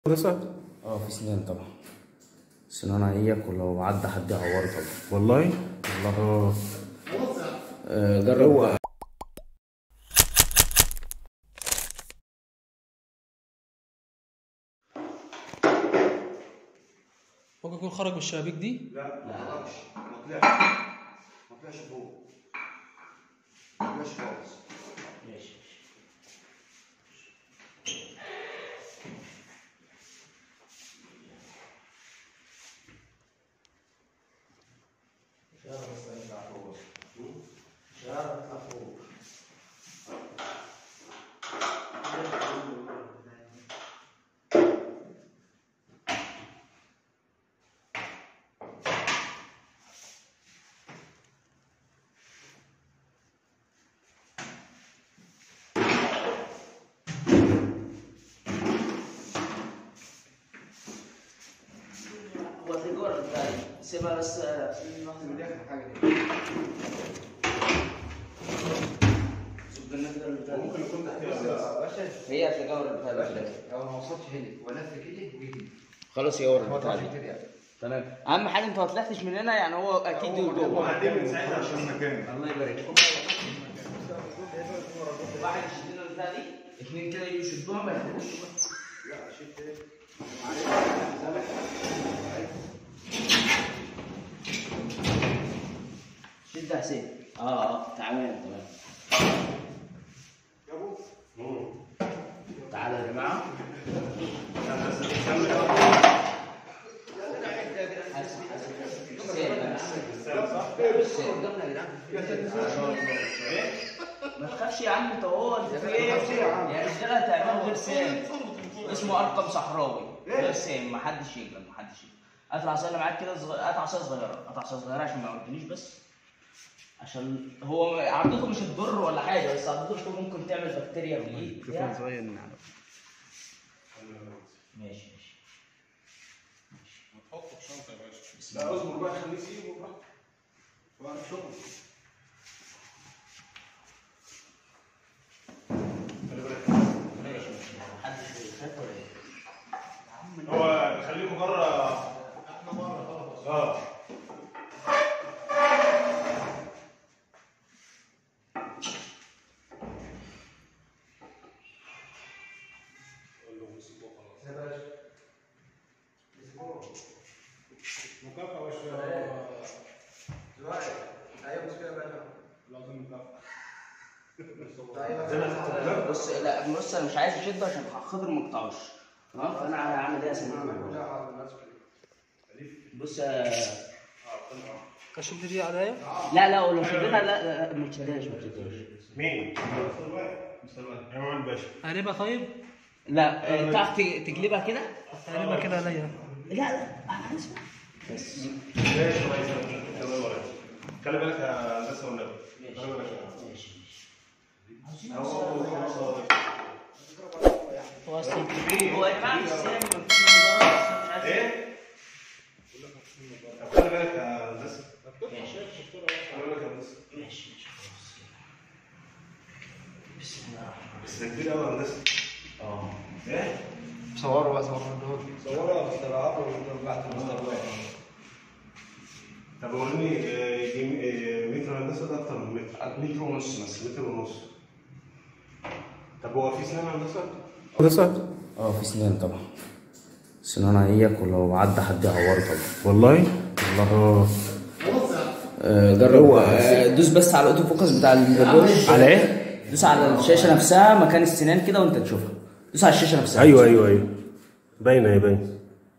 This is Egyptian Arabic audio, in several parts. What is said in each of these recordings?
حضرتك اه في سنان طبعا سنان هيك ولو عدى حد يعوره طبعا والله والله آه جرب ممكن يكون خرج من الشبابيك دي لا ما خرجش ما طلعش ما طلعش فوق ما طلعش خالص هو الرجوع بتاعي سيبها بس دي اخر حاجه دي ممكن يكون تحتها هي هتجور بتاع باشا هو ما وصلش هنا ولف كده وجه خلاص هي ورا هو البتاع طلع دي كده تمام اهم حاجه انت ما طلعتش من هنا يعني هو اكيد هو جوه قاعدين من ساعتها عشان مكان الله يبارك فيك واحد يشد لنا البتاع دي اثنين كده يجوا يشدوها ما ياخدوش شد يا حسين اه اه تمام تمام تعالوا يا جماعه ما تخافش يا عم انت هو انت في ايه؟ يا رجاله هتعملوا غير سام اسمه ارقم صحراوي غير سام ما حدش يجلد ما حدش يجلد هات العصايه اللي معاك كده صغ- هات عصايه صغيره هات عصايه صغيره عشان ما يعرضنيش بس عشان هو عضته مش هتضر ولا حاجه بس عضته ممكن تعمل بكتيريا في الايد بتاع. ماشي ماشي لا اصبر بقى خليه يسيبه بقى وعارف شغل ماشي ماشي محدش شايف ولا ايه؟ هو خليكم بره احنا بره خلاص اه مكافأة وش ايوه مش كده بقى لازم مكافأة بص لا بص انا مش عايز اشده عشان خضر ما اقطعوش تمام فانا هعمل ايه يا سيدي بص آه، اشد دي عليا لا لا ولو شدتها لا لا ما تشدهاش ما تشدهاش مين؟ مستر وائل مستر وائل ايمن باشا قلبها طيب لا آه، تعرف تج- تجلبها كده قلبها كده عليا لا لا انا اسمع بس ماشي الله يسلمك تمام ولا خلي بالك يا هندسه والنبي خلي بالك يا ماشي ماشي هو اصلا هو يا جماعه مش سامي ما فيش منه ضرر، بس أنا مش عايز- ايه؟ طب خلي بالك يا هندسه ماشي خلي بالك يا هندسه ماشي ماشي خلاص بسم الله الرحمن بس ده كبير قوي يا هندسه اه ايه؟ صوروا بقى صوروا صورها مستر بعت مستر وائل طب وريني آه، يجي- آه، متر هندسه ده اكتر من متر متر ونص مثلا متر ونص طب هو في سنان هندسه؟ حضرتك اه في سنان طبعا سنان هيك ولو عدى حد يعوره طبعا والله والله آه، جرب آه، دوس بس على الاوتو فوكس بتاع البرش على ايه؟ دوس على الشاشه نفسها مكان السنان كده وانت تشوفها دوس على الشاشه نفسها ايوه ايوه ايوه باينه هي باينه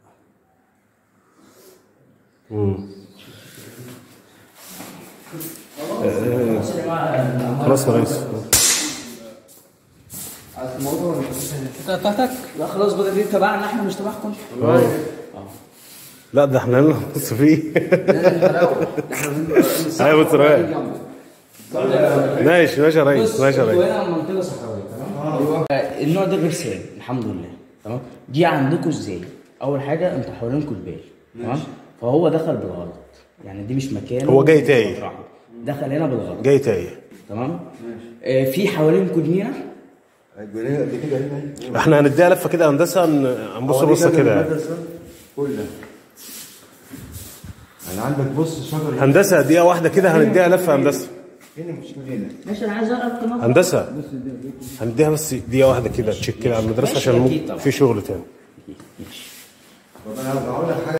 امم بص يا جماعه خلاص يا ريس انت بتاعتك لا خلاص بقى دي تبعنا احنا مش تبعكم لا ده احنا لنا نص فيه ايوه بص رايق ماشي ماشي يا ريس ماشي يا ريس هنا منطقه صحراويه تمام النوع ده غير سام الحمد لله تمام دي عندكم ازاي اول حاجه انتوا حوالينكم البال تمام فهو دخل بالغلط يعني دي مش مكانه هو جاي تايه. مطرحه. دخل هنا بالغلط جاي تايه تمام آه في حوالينكم جنينه الجنيه قد كده هنا احنا هنديها لفه كده هندسه هن- هنبص بصه كده يعني. كلها انا عندك بص شجر هندسه دقيقه واحده كده هنديها لفه هندسه هنا مش من هنا ماشي انا عايز اقرا القناه هندسه هنديها بس دقيقه واحده كده تشيك كده على المدرسه ماشي، عشان أكيد ممكن طبعا. في شغل تاني طب انا هقول لك حاجه